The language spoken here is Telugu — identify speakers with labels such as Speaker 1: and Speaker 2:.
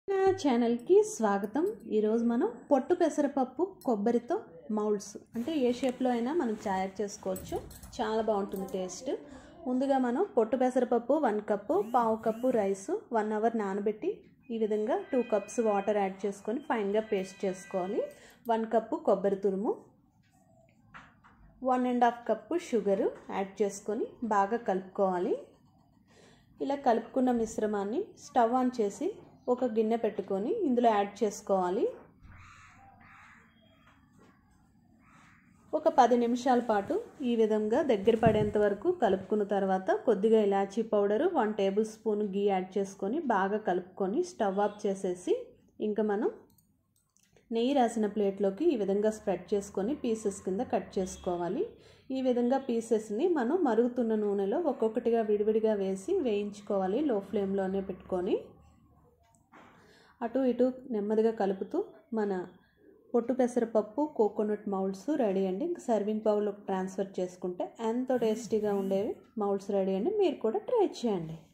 Speaker 1: నా ఛానల్కి స్వాగతం ఈరోజు మనం పొట్టు పెసరపప్పు కొబ్బరితో మౌల్డ్స్ అంటే ఏ షేప్లో అయినా మనం తయారు చేసుకోవచ్చు చాలా బాగుంటుంది టేస్ట్ ముందుగా మనం పొట్టు పెసరపప్పు వన్ కప్పు పావు కప్పు రైస్ వన్ అవర్ నానబెట్టి ఈ విధంగా టూ కప్స్ వాటర్ యాడ్ చేసుకొని ఫైన్గా పేస్ట్ చేసుకోవాలి వన్ కప్పు కొబ్బరి తురుము one and half cup sugar add చేసుకొని బాగా కలుపుకోవాలి ఇలా కలుపుకున్న మిశ్రమాన్ని స్టవ్ ఆన్ చేసి ఒక గిన్నె పెట్టుకొని ఇందులో యాడ్ చేసుకోవాలి ఒక పది నిమిషాల పాటు ఈ విధంగా దగ్గర పడేంత వరకు కలుపుకున్న తర్వాత కొద్దిగా ఇలాచీ powder one tablespoon ghee add చేసుకొని బాగా కలుపుకొని స్టవ్ ఆఫ్ చేసేసి ఇంకా మనం నెయ్యి రాసిన ప్లేట్లోకి ఈ విధంగా స్ప్రెడ్ చేసుకొని పీసెస్ కింద కట్ చేసుకోవాలి ఈ విధంగా పీసెస్ని మనం మరుగుతున్న నూనెలో ఒక్కొక్కటిగా విడివిడిగా వేసి వేయించుకోవాలి లో ఫ్లేమ్లోనే పెట్టుకొని అటు ఇటు నెమ్మదిగా కలుపుతూ మన పొట్టు పెసరపప్పు కోకోనట్ మౌల్డ్స్ రెడీ అండి ఇంకా సర్వింగ్ బౌల్లోకి ట్రాన్స్ఫర్ చేసుకుంటే ఎంతో టేస్టీగా ఉండేవి మౌల్డ్స్ రెడీ అండి మీరు కూడా ట్రై చేయండి